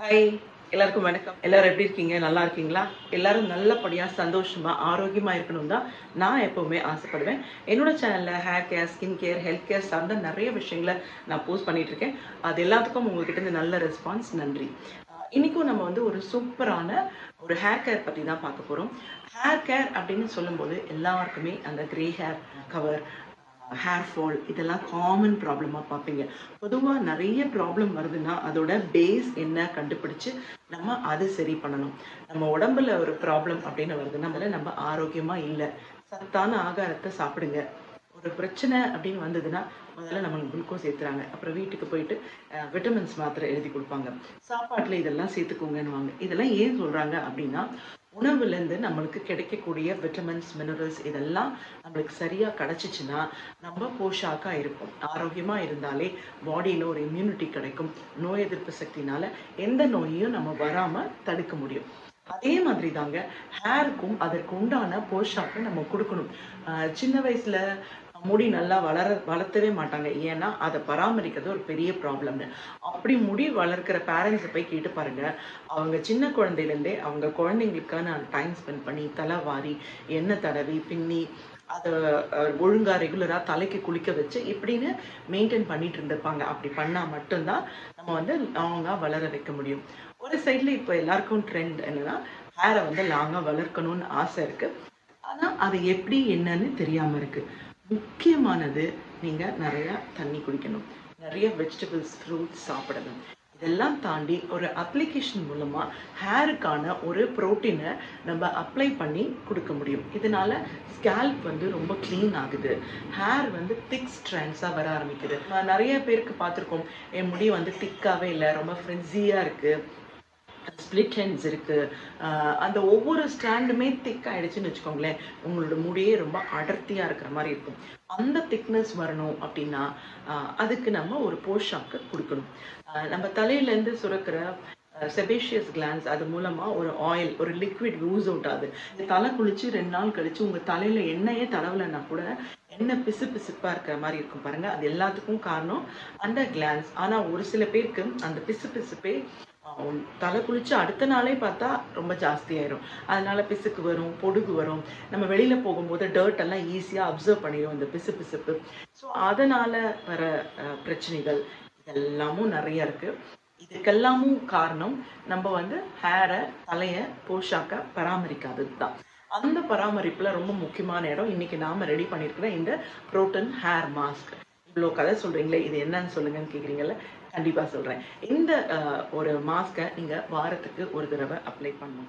Hi எல்லாருக்கும் வணக்கம் எல்லாரும் எப்படி இருக்கீங்க நல்லா இருக்கீங்களா எல்லாரும் நல்லபடியா சந்தோஷமா ஆரோக்கியமா இருக்கணும் தான் நான் எப்பவுமே ஆசைப்படுவேன் என்னோட சேனல்ல hair care skin care health care சார்ந்த நிறைய விஷயங்களை நான் போஸ்ட் பண்ணிட்டு இருக்கேன் அது எல்லாத்துக்கும் உங்ககிட்ட இருந்து நல்ல ரெஸ்பான்ஸ் நன்றி அஹ் இன்னைக்கும் நம்ம வந்து ஒரு சூப்பரான ஒரு ஹேர் கேர் பத்தி தான் பார்க்க போறோம் ஹேர் கேர் அப்படின்னு சொல்லும்போது எல்லாருக்குமே அந்த grey hair cover hair fall இதெல்லாம் காமன் ப்ராப்ளமாக பார்ப்பீங்க பொதுவாக நிறைய ப்ராப்ளம் வருதுன்னா அதோட பேஸ் என்ன கண்டுபிடிச்சு நம்ம அதை சரி பண்ணணும் நம்ம உடம்புல ஒரு ப்ராப்ளம் அப்படின்னு வருதுன்னா முதல்ல நம்ம ஆரோக்கியமாக இல்லை சத்தான ஆகாரத்தை சாப்பிடுங்க ஒரு பிரச்சனை அப்படின்னு வந்ததுன்னா முதல்ல நம்ம குளுக்கோஸ் ஏற்றுறாங்க அப்புறம் வீட்டுக்கு போயிட்டு விட்டமின்ஸ் மாத்திரை எழுதி கொடுப்பாங்க சாப்பாட்டில் இதெல்லாம் சேர்த்துக்கோங்கன்னுவாங்க இதெல்லாம் ஏன் சொல்கிறாங்க அப்படின்னா உணவுலேருந்து நம்மளுக்கு கிடைக்கக்கூடிய விட்டமின்ஸ் மினரல்ஸ் இதெல்லாம் நம்மளுக்கு சரியாக கிடச்சிச்சின்னா நம்ம போஷாக்காக இருப்போம் ஆரோக்கியமாக இருந்தாலே பாடியில் ஒரு இம்யூனிட்டி கிடைக்கும் நோய் எதிர்ப்பு சக்தினால எந்த நோயையும் நம்ம வராமல் தடுக்க முடியும் அதே மாதிரி தாங்க ஹேருக்கும் அதற்கு உண்டான போஷாக்கை நம்ம கொடுக்கணும் ஆஹ் சின்ன வயசுல முடி நல்லா வளர வளர்த்தவே மாட்டாங்க ஏன்னா அதை பராமரிக்கிறது ஒரு பெரிய ப்ராப்ளம்னு அப்படி முடி வளர்க்கிற பேரண்ட்ஸை போய் கேட்டு பாருங்க அவங்க சின்ன குழந்தையிலேருந்தே அவங்க குழந்தைங்களுக்கான டைம் ஸ்பெண்ட் பண்ணி தலை வாரி எண்ணெய் தடவி பின்னி அதை அஹ், ஒழுங்கா ரெகுலரா தலைக்கு குளிக்க வச்சு இப்படின்னு மெயின்டைன் பண்ணிட்டு இருந்திருப்பாங்க அப்படி பண்ணா மட்டும்தான் நம்ம வந்து லாங்கா வளர வைக்க முடியும் ஒரு சைட்ல இப்போ எல்லாருக்கும் ட்ரெண்ட் என்னன்னா ஹேரை வந்து லாங்கா வளர்க்கணும்னு ஆசை இருக்கு ஆனா அது எப்படி என்னன்னு தெரியாம இருக்கு முக்கியமானது நீங்க நிறைய தண்ணி குடிக்கணும் நிறைய வெஜிடபிள்ஸ் ஃப்ரூட்ஸ் சாப்பிடணும் இதெல்லாம் தாண்டி ஒரு அப்ளிகேஷன் மூலமா ஹேருக்கான ஒரு ப்ரோட்டீனை நம்ம அப்ளை பண்ணி கொடுக்க முடியும் இதனால ஸ்கேல்ப் வந்து ரொம்ப க்ளீன் ஆகுது ஹேர் வந்து திக் ஸ்ட்ராண்ட்ஸாக வர ஆரம்பிக்குது நான் நிறைய பேருக்கு பார்த்துருக்கோம் என் முடி வந்து திக்காவே இல்லை ரொம்ப ஃப்ரெண்ட்ஸியாக இருக்கு ஸ்பிளிட் ஹெண்ட்ஸ் இருக்கு ஆஹ் அந்த ஒவ்வொரு ஸ்டாண்டுமே திக் ஆயிடுச்சுன்னு வச்சுக்கோங்களேன் உங்களோட முடியே ரொம்ப அடர்த்தியா இருக்கிற மாதிரி இருக்கும் அந்த திக்னஸ் வரணும் அப்படின்னா ஆஹ் அதுக்கு நம்ம ஒரு போஷாக்கு கொடுக்கணும் ஆஹ் நம்ம தலையில இருந்து சுரக்கிற செபேஷியஸ் கிளான்ஸ் அது மூலமா ஒரு ஆயில் ஒரு லிக்விட் லூஸ் அவுட் ஆகுது இந்த தலை குளிச்சு ரெண்டு நாள் கழிச்சு உங்க தலையில எண்ணெயே தடவலைன்னா கூட எண்ணெய் பிசு பிசுப்பா இருக்கிற மாதிரி இருக்கும் பாருங்க அது எல்லாத்துக்கும் காரணம் அந்த கிளான்ஸ் ஆனா ஒரு சில பேருக்கு அந்த பிசு பிசுப்பே ஆஹ் தலை குளிச்சு அடுத்த நாளே பார்த்தா ரொம்ப ஜாஸ்தியாயிரும் அதனால பிசுக்கு வரும் பொடுகு வரும் நம்ம வெளியில போகும்போது டர்ட் எல்லாம் ஈஸியா அப்சர்வ் பண்ணிடும் இந்த பிசு பிசுப்பு ஸோ அதனால வர அஹ், பிரச்சனைகள் இதெல்லாமும் நிறைய இருக்கு இதுக்கெல்லாமும் காரணம் நம்ம வந்து ஹேரை தலைய போஷாக்க பராமரிக்காதது தான் அந்த பராமரிப்புல ரொம்ப முக்கியமான இடம் இன்னைக்கு நாம ரெடி பண்ணியிருக்கிற இந்த புரோட்டன் ஹேர் மாஸ்க் இவ்வளோ கதை சொல்றீங்களே இது என்னன்னு சொல்லுங்கன்னு கேக்குறீங்கல்ல கண்டிப்பா சொல்றேன் இந்த அஹ், ஒரு மாஸ்கை நீங்க வாரத்துக்கு ஒரு தடவை அப்ளை பண்ணணும்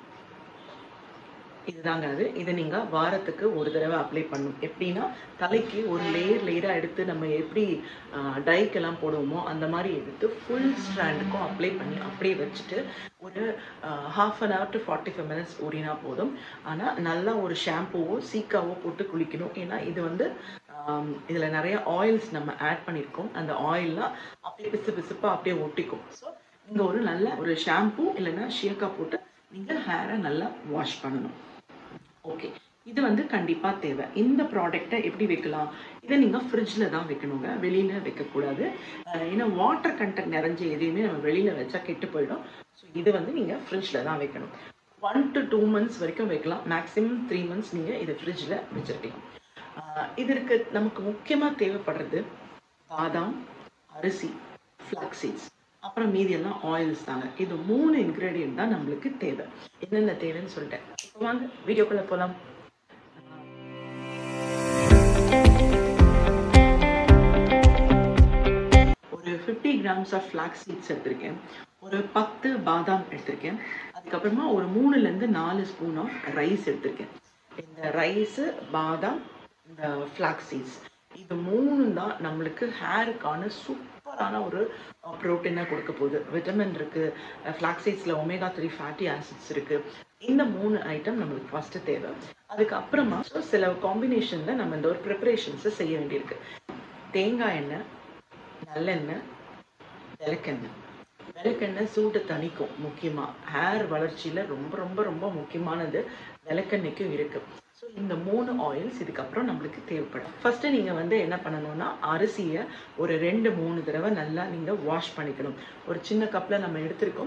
இதுதாங்க அது இதை நீங்க வாரத்துக்கு ஒரு தடவை அப்ளை பண்ணணும் எப்படின்னா தலைக்கு ஒரு லேயர் லேயரா எடுத்து நம்ம எப்படி டைக்கெல்லாம் போடுவோமோ அந்த மாதிரி எடுத்து ஃபுல் ஸ்ட்ராண்டுக்கும் அப்ளை பண்ணி அப்படியே வச்சுட்டு ஒரு half an hour to forty five minutes ஊறினா போதும் ஆனா நல்லா ஒரு ஷாம்புவோ சீக்காவோ போட்டு குளிக்கணும் ஏன்னா இது வந்து ஆம், இதுல நிறைய ஆயில்ஸ் நம்ம ஆட் பண்ணியிருக்கோம் அந்த ஆயில்லாம் அப்படியே பிசு பிசுப்பா அப்படியே ஒட்டிக்கும் ஸோ நீங்க ஒரு நல்ல ஒரு ஷாம்பு இல்லைன்னா ஷியக்கா போட்டு நீங்க ஹேரை நல்லா வாஷ் பண்ணணும் ஓகே இது வந்து கண்டிப்பா தேவை இந்த ப்ராடக்ட்டை எப்படி வைக்கலாம் இதை நீங்க ஃப்ரிட்ஜ்ல தான் வைக்கணுங்க வெளியில வைக்கக்கூடாது அஹ் ஏன்னா வாட்டர் கண்டென்ட் நிறைஞ்ச எதையுமே நம்ம வெளியில வச்சா கெட்டு போயிடும் ஸோ இது வந்து நீங்க ஃப்ரிட்ஜ்ல தான் வைக்கணும் ஒன் டு டூ மந்த்ஸ் வரைக்கும் வைக்கலாம் மேக்ஸிமம் த்ரீ மந்த்ஸ் நீங்க இதை ஃப்ரிட்ஜ்ல வச்சிருக்கலாம் அஹ் இதற்கு நமக்கு முக்கியமா தேவைப்படுறது பாதாம் அரிசி ஃப்ளாக் சீட்ஸ் அப்புறம் மீதி எல்லாம் ஆயில்ஸ் தாங்க இது மூணு இன்க்ரீடியன்ட் தான் நம்மளுக்கு தேவை என்னென்ன தேவைன்னு சொல்லிட்டேன் இப்போ வாங்க வீடியோக்குள்ள போலாம் ஒரு fifty grams of flax seeds எடுத்திருக்கேன் ஒரு பத்து பாதாம் எடுத்திருக்கேன் அதுக்கப்புறமா ஒரு மூணுலேருந்து நாலு ஸ்பூன் ஆஃப் ரைஸ் எடுத்திருக்கேன் இந்த ரைஸு பாதாம் இந்த ஃப்ளாக்ஸ் சீட்ஸ் இது மூணு தான் நம்மளுக்கு ஹேருக்கான சூப்பரான ஒரு ப்ரோட்டீனாக கொடுக்க போகுது விட்டமின் இருக்கு ஃப்ளாக்ஸ் சீட்ஸில் ஒமேகா த்ரீ ஃபேட்டி ஆசிட்ஸ் இருக்கு இந்த மூணு ஐட்டம் நம்மளுக்கு ஃபர்ஸ்ட் தேவை அதுக்கப்புறமா so சில காம்பினேஷனில் நம்ம இந்த ஒரு ப்ரிப்பரேஷன்ஸை செய்ய வேண்டியிருக்கு தேங்காய் எண்ணெய் நல்லெண்ணெய் விளக்கெண்ணெய் விளக்கெண்ணெய் சூட்டை தணிக்கும் முக்கியமா ஹேர் வளர்ச்சியில ரொம்ப ரொம்ப ரொம்ப முக்கியமானது விளக்கெண்ணெய்க்கும் இருக்கு ஸோ இந்த மூணு ஆயில்ஸ் இதுக்கப்புறம் நம்மளுக்கு தேவைப்படும் ஃபர்ஸ்ட் நீங்க வந்து என்ன பண்ணணும்னா அரிசியை ஒரு ரெண்டு மூணு தடவை நல்லா நீங்க வாஷ் பண்ணிக்கணும் ஒரு சின்ன கப்ல நம்ம எடுத்திருக்கோம்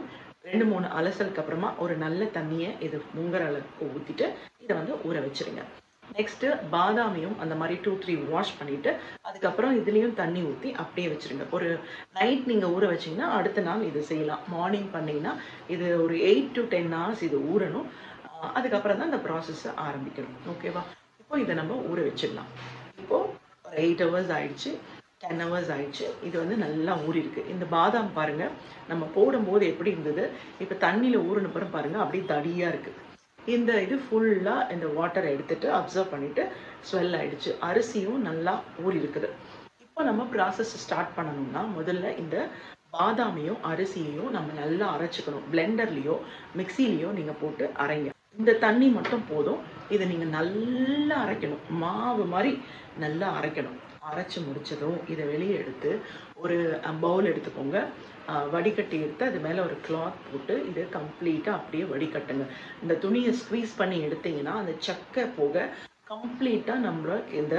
ரெண்டு மூணு அலசலுக்கு அப்புறமா ஒரு நல்ல தண்ணியை இது முங்குற அளவுக்கு ஊற்றிட்டு இதை வந்து ஊற வச்சிருங்க நெக்ஸ்ட்டு பாதாமையும் அந்த மாதிரி டூ த்ரீ வாஷ் பண்ணிட்டு அதுக்கப்புறம் இதுலேயும் தண்ணி ஊற்றி அப்படியே வச்சிருங்க ஒரு நைட் நீங்கள் ஊற வச்சீங்கன்னா அடுத்த நாள் இது செய்யலாம் மார்னிங் பண்ணீங்கன்னா இது ஒரு எயிட் டு டென் ஹவர்ஸ் இது ஊறணும் ஆஹ் அதுக்கப்புறம் தான் இந்த ப்ராசஸ் ஆரம்பிக்கணும் ஓகேவா இப்போ இதை நம்ம ஊற வச்சிடலாம் இப்போ ஒரு எயிட் ஹவர்ஸ் ஆயிடுச்சு டென் ஹவர்ஸ் ஆயிடுச்சு இது வந்து நல்லா ஊறி இருக்கு இந்த பாதாம் பாருங்க நம்ம போடும்போது எப்படி இருந்தது இப்போ தண்ணியில் ஊறின பிறகு பாருங்க அப்படியே தடியா இருக்கு இந்த இது ஃபுல்லாக இந்த வாட்டரை எடுத்துட்டு அப்சர்வ் பண்ணிட்டு ஸ்வெல் ஆயிடுச்சு அரிசியும் நல்லா ஊறி இருக்குது இப்போ நம்ம ப்ராசஸ் ஸ்டார்ட் பண்ணணும்னா முதல்ல இந்த பாதாமையும் அரிசியையும் நம்ம நல்லா அரைச்சிக்கணும் பிளெண்டர்லேயோ மிக்சிலேயோ நீங்கள் போட்டு அரைங்க இந்த தண்ணி மட்டும் போதும் இதை நீங்கள் நல்லா அரைக்கணும் மாவு மாதிரி நல்லா அரைக்கணும் அரைச்சு முடிச்சதும் இதை வெளியே எடுத்து ஒரு பவுல் எடுத்துக்கோங்க அஹ் வடிகட்டி எடுத்து அது மேலே ஒரு கிளாத் போட்டு இதை கம்ப்ளீட்டாக அப்படியே வடிகட்டுங்க இந்த துணியை ஸ்க்வீஸ் பண்ணி எடுத்தீங்கன்னா அந்த சக்கை போக கம்ப்ளீட்டாக நம்மளுக்கு இந்த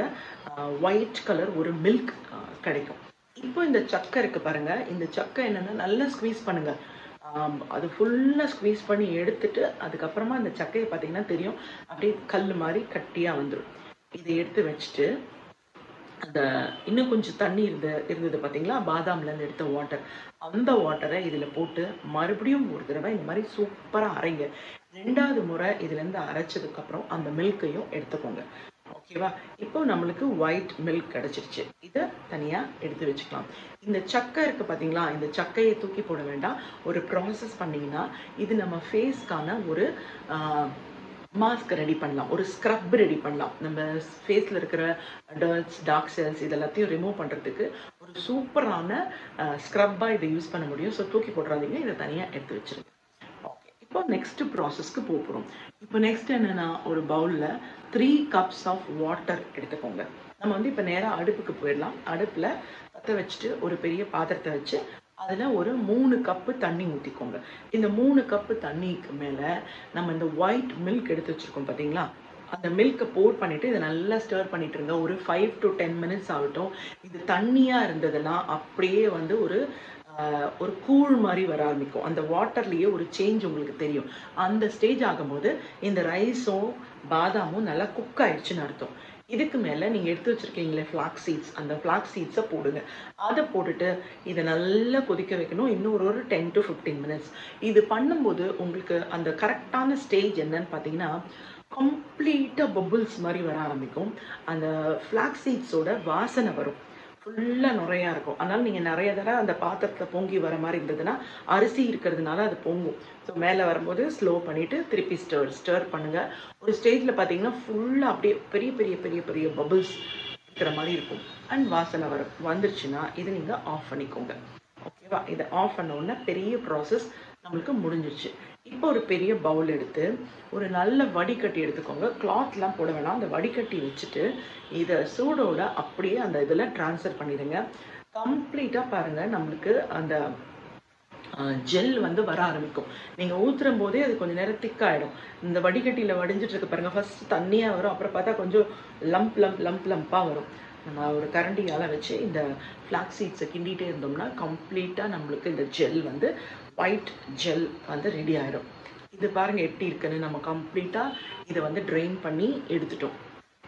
ஒயிட் கலர் ஒரு மில்க் கிடைக்கும் இப்போ இந்த சக்கை இருக்கு பாருங்க இந்த சக்கை என்னன்னா நல்லா ஸ்க்வீஸ் பண்ணுங்க ஆம், அது ஃபுல்லாக ஸ்க்வீஸ் பண்ணி எடுத்துட்டு அதுக்கப்புறமா இந்த சக்கையை பார்த்தீங்கன்னா தெரியும் அப்படியே கல் மாதிரி கட்டியாக வந்துடும் இதை எடுத்து வச்சுட்டு அந்த இன்னும் கொஞ்சம் தண்ணி இருந்த இருந்தது பார்த்தீங்களா பாதாம்ல இருந்து எடுத்த வாட்டர் அந்த வாட்டரை இதில் போட்டு மறுபடியும் ஒரு தடவை இந்த மாதிரி சூப்பராக அரைங்க ரெண்டாவது முறை இதுலேருந்து அரைச்சதுக்கப்புறம் அந்த மில்க்கையும் எடுத்துக்கோங்க ஓகேவா இப்போ நம்மளுக்கு ஒயிட் மில்க் கிடைச்சிருச்சு இதை தனியாக எடுத்து வச்சுக்கலாம் இந்த சக்கை இருக்கு பார்த்தீங்களா இந்த சக்கையை தூக்கி போட வேண்டாம் ஒரு ப்ராசஸ் பண்ணீங்கன்னா இது நம்ம ஃபேஸ்க்கான ஒரு ஆஹ், மாஸ்க் ரெடி பண்ணலாம் ஒரு ஸ்க்ரப் ரெடி பண்ணலாம் நம்ம ஃபேஸில் இருக்கிற டர்ட்ஸ் டார்க் செல்ஸ் இதெல்லாத்தையும் ரிமூவ் பண்ணுறதுக்கு ஒரு சூப்பரான ஸ்க்ரப்பாக இதை யூஸ் பண்ண முடியும் ஸோ தூக்கி போடுறாதீங்க இதை தனியாக எடுத்து வச்சிருங்க ஓகே இப்போ நெக்ஸ்ட் ப்ராசஸ்க்கு போக போகிறோம் இப்போ நெக்ஸ்ட் என்னன்னா ஒரு பவுலில் த்ரீ கப்ஸ் ஆஃப் வாட்டர் எடுத்துக்கோங்க நம்ம வந்து இப்போ நேராக அடுப்புக்கு போயிடலாம் அடுப்பில் பற்ற வச்சுட்டு ஒரு பெரிய பாத்திரத்தை வச்சு அதில் ஒரு மூணு கப்பு தண்ணி ஊற்றிக்கோங்க இந்த மூணு கப்பு தண்ணிக்கு மேலே நம்ம இந்த ஒயிட் மில்க் எடுத்து வச்சுருக்கோம் பார்த்தீங்களா அந்த மில்க்கை போர் பண்ணிட்டு இதை நல்லா ஸ்டர் பண்ணிட்டு இருங்க ஒரு ஃபைவ் டு டென் மினிட்ஸ் ஆகட்டும் இது தண்ணியாக இருந்ததுன்னா அப்படியே வந்து ஒரு ஆஹ், ஒரு கூழ் மாதிரி வர ஆரம்பிக்கும் அந்த வாட்டர்லேயே ஒரு சேஞ்ச் உங்களுக்கு தெரியும் அந்த ஸ்டேஜ் ஆகும்போது இந்த ரைஸும் பாதாமும் நல்லா குக் ஆயிடுச்சுன்னு அர்த்தம் இதுக்கு மேலே நீங்கள் எடுத்து வச்சிருக்கீங்களே ஃப்ளாக் சீட்ஸ் அந்த ஃப்ளாக் சீட்ஸை போடுங்க அதை போட்டுட்டு இதை நல்லா கொதிக்க வைக்கணும் இன்னும் ஒரு ஒரு டென் டு ஃபிஃப்டீன் மினிட்ஸ் இது பண்ணும்போது உங்களுக்கு அந்த கரெக்டான ஸ்டேஜ் என்னன்னு பார்த்தீங்கன்னா கம்ப்ளீட்டாக பபுள்ஸ் மாதிரி வர ஆரம்பிக்கும் அந்த ஃப்ளாக் சீட்ஸோட வாசனை வரும் ஃபுல்லாக நிறையா இருக்கும் அதனால நீங்கள் நிறைய தடவை அந்த பாத்திரத்தில் பொங்கி வர மாதிரி இருந்ததுன்னா அரிசி இருக்கிறதுனால அது பொங்கும் ஸோ மேலே வரும்போது ஸ்லோ பண்ணிவிட்டு திருப்பி ஸ்டர் ஸ்டர் பண்ணுங்கள் ஒரு ஸ்டேஜில் பார்த்தீங்கன்னா ஃபுல்லாக அப்படியே பெரிய பெரிய பெரிய பெரிய பபுள்ஸ் இருக்கிற மாதிரி இருக்கும் அண்ட் வாசனை வரும் வந்துருச்சுன்னா இதை நீங்கள் ஆஃப் பண்ணிக்கோங்க ஓகேவா இதை ஆஃப் பண்ண உடனே பெரிய ப்ராசஸ் நம்மளுக்கு முடிஞ்சிருச்சு இப்போ ஒரு பெரிய பவுல் எடுத்து ஒரு நல்ல வடிகட்டி எடுத்துக்கோங்க கிளாத்லாம் போட வேணாம் அந்த வடிகட்டி வச்சுட்டு இதை சூடோட அப்படியே அந்த இதில் ட்ரான்ஸ்ஃபர் பண்ணிடுங்க கம்ப்ளீட்டாக பாருங்கள் நம்மளுக்கு அந்த ஜெல் வந்து வர ஆரம்பிக்கும் நீங்கள் ஊத்துறும் போதே அது கொஞ்சம் நேரம் திக்காயிடும் இந்த வடிகட்டியில் வடிஞ்சிட்டு இருக்கு பாருங்க ஃபர்ஸ்ட் தண்ணியாக வரும் அப்புறம் பார்த்தா கொஞ்சம் லம்ப் லம்ப் லம்ப் லம்பாக வரும் நம்ம ஒரு கரண்டியால் வச்சு இந்த ஃப்ளாக் சீட்ஸை கிண்டிகிட்டே இருந்தோம்னா கம்ப்ளீட்டாக நம்மளுக்கு இந்த ஜெல் வந்து ஒயிட் ஜெல் வந்து ரெடி ஆயிடும் இது பாருங்க எப்படி இருக்குன்னு நம்ம கம்ப்ளீட்டாக இதை வந்து ட்ரெயின் பண்ணி எடுத்துட்டோம்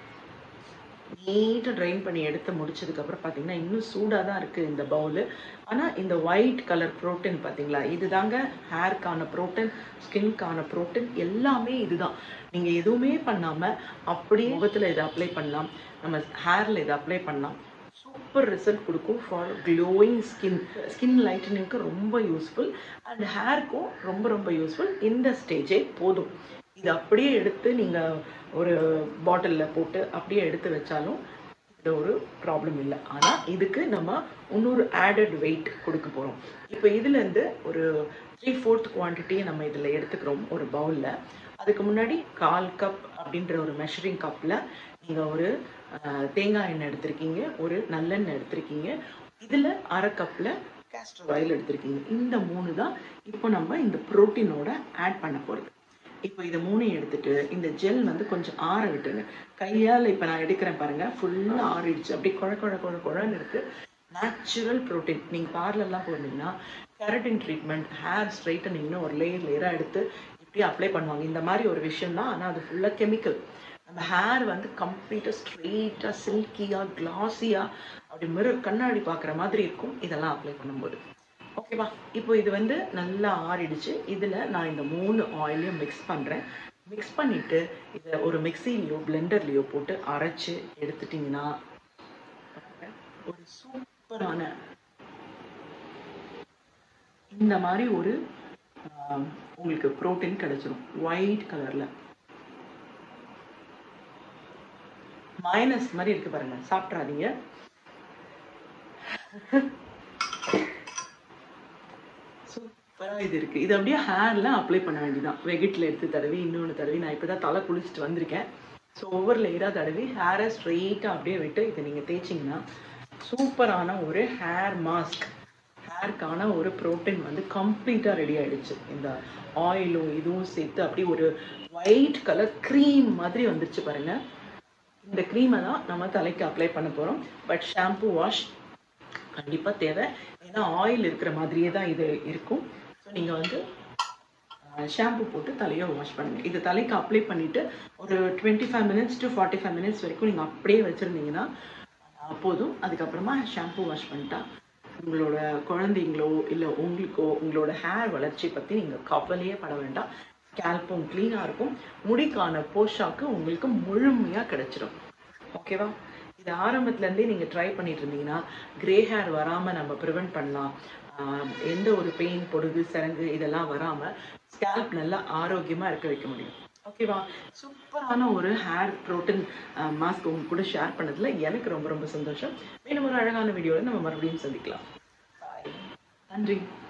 நீட்டாக ட்ரைன் பண்ணி எடுத்து முடிச்சதுக்கப்புறம் பார்த்தீங்கன்னா இன்னும் சூடாக தான் இருக்குது இந்த பவுலு ஆனால் இந்த ஒயிட் கலர் ப்ரோட்டீன் பார்த்தீங்களா இதுதாங்க ஹேர்க்கான ப்ரோட்டீன் ஸ்கின்க்கான ப்ரோட்டீன் எல்லாமே இதுதான் நீங்கள் எதுவுமே பண்ணாமல் அப்படியே முகத்தில் இதை அப்ளை பண்ணலாம் நம்ம ஹேரில் இதை அப்ளை பண்ணலாம் சூப்பர் ரிசல்ட் கொடுக்கும் ஃபார் க்ளோயிங் ஸ்கின் ஸ்கின் லைட்டனிங்க்கு ரொம்ப யூஸ்ஃபுல் அண்ட் ஹேர்க்கும் ரொம்ப ரொம்ப யூஸ்ஃபுல் இந்த ஸ்டேஜே போதும் இது அப்படியே எடுத்து நீங்கள் ஒரு பாட்டிலில் போட்டு அப்படியே எடுத்து வச்சாலும் இது ஒரு ப்ராப்ளம் இல்லை ஆனால் இதுக்கு நம்ம இன்னொரு ஆடட் வெயிட் கொடுக்க போகிறோம் இப்போ இதுலேருந்து ஒரு த்ரீ ஃபோர்த் குவான்டிட்டியை நம்ம இதில் எடுத்துக்கிறோம் ஒரு பவுலில் அதுக்கு முன்னாடி கால் கப் அப்படின்ற ஒரு மெஷரிங் கப்பில் நீங்கள் ஒரு அஹ், தேங்காய் எண்ணெய் எடுத்திருக்கீங்க ஒரு நல்லெண்ணெய் எடுத்திருக்கீங்க இதில் அரை கப்பில் கேஸ்டர் ஆயில் எடுத்திருக்கீங்க இந்த மூணு தான் இப்போ நம்ம இந்த ப்ரோட்டீனோட ஆட் பண்ண போகிறது இப்போ இதை மூணையும் எடுத்துட்டு இந்த ஜெல் வந்து கொஞ்சம் ஆற விட்டுருங்க கையால் இப்போ நான் எடுக்கிறேன் பாருங்க ஃபுல்லாக ஆறிடுச்சு அப்படியே குழ குழ குழ குழன்னு இருக்கு நேச்சுரல் ப்ரோட்டீன் நீங்கள் பார்லர்லாம் போனீங்கன்னா கெரட்டின் ட்ரீட்மெண்ட் ஹேர் ஸ்ட்ரைட்டனிங்னு ஒரு லேயர் லேயராக எடுத்து இப்படி அப்ளை பண்ணுவாங்க இந்த மாதிரி ஒரு விஷயம் தான் ஆனால் அது ஃபுல்லாக கெமிக்கல் நம்ம ஹேர் வந்து கம்ப்ளீட்டாக ஸ்ட்ரெயிட்டாக சில்கியாக கிளாஸியாக அப்படி மிரர் கண்ணாடி பார்க்குற மாதிரி இருக்கும் இதெல்லாம் அப்ளை பண்ணும்போது ஓகேவா இப்போ இது வந்து நல்லா ஆறிடுச்சு இதில் நான் இந்த மூணு ஆயிலையும் மிக்ஸ் பண்ணுறேன் மிக்ஸ் பண்ணிவிட்டு இதை ஒரு மிக்சிலையோ பிளெண்டர்லேயோ போட்டு அரைச்சு எடுத்துட்டிங்கன்னா ஒரு சூப்பரான இந்த மாதிரி ஒரு ஆஹ், உங்களுக்கு புரோட்டீன் கிடைச்சிரும் ஒயிட் கலர்ல மைனஸ் மாதிரி இருக்கு பாருங்க சாப்பிட்றாதீங்க சூப்பரா இது இருக்கு இது அப்படியே ஹேர்ல அப்ளை பண்ண வேண்டியதான் வெகிட்ல எடுத்து தடவி இன்னொன்று தடவி நான் இப்பதான் தலை குளிச்சுட்டு வந்திருக்கேன் ஸோ ஒவ்வொரு லேயராக தடவி ஹேரை ஸ்ட்ரெயிட்டாக அப்படியே விட்டு இதை நீங்கள் தேய்ச்சிங்கன்னா சூப்பரான ஒரு ஹேர் மாஸ்க் ஹேர்க்கான ஒரு ப்ரோட்டீன் வந்து கம்ப்ளீட்டாக ரெடி ஆயிடுச்சு இந்த ஆயிலும் இதுவும் சேர்த்து அப்படியே ஒரு ஒயிட் கலர் க்ரீம் மாதிரி வந்துருச்சு பாருங்க இந்த க்ரீமை தான் நம்ம தலைக்கு அப்ளை பண்ண போகிறோம் பட் ஷாம்பு வாஷ் கண்டிப்பாக தேவை ஏன்னா ஆயில் இருக்கிற மாதிரியே தான் இது இருக்கும் ஸோ நீங்கள் வந்து ஷாம்பு போட்டு தலையை வாஷ் பண்ணுங்க இது தலைக்கு அப்ளை பண்ணிட்டு ஒரு twenty five minutes to forty five minutes வரைக்கும் நீங்கள் அப்படியே வச்சுருந்தீங்கன்னா போதும் அதுக்கப்புறமா ஷாம்பு வாஷ் பண்ணிட்டா உங்களோட குழந்தைங்களோ இல்லை உங்களுக்கோ உங்களோட ஹேர் வளர்ச்சி பற்றி நீங்கள் கவலையே பட வேண்டாம் ஸ்கேல்ப்பும் க்ளீனாக இருக்கும் முடிக்கான போஷாக்கு உங்களுக்கு முழுமையாக கிடைச்சிடும் ஓகேவா இது ஆரம்பத்துலேருந்தே நீங்கள் ட்ரை பண்ணிட்டு இருந்தீங்கன்னா கிரே ஹேர் வராமல் நம்ம ப்ரிவெண்ட் பண்ணலாம் ஆஹ் எந்த ஒரு பெயின் பொடுகு சரங்கு இதெல்லாம் வராமல் ஸ்கேல்ப் நல்லா ஆரோக்கியமாக இருக்க வைக்க முடியும் ஓகேவா சூப்பரான ஒரு ஹேர் ப்ரோட்டீன் மாஸ்க் உங்க கூட ஷேர் பண்ணதுல எனக்கு ரொம்ப ரொம்ப சந்தோஷம் மேலும் ஒரு அழகான வீடியோவில் நம்ம மறுபடியும் சந்திக்கலாம் Bye. நன்றி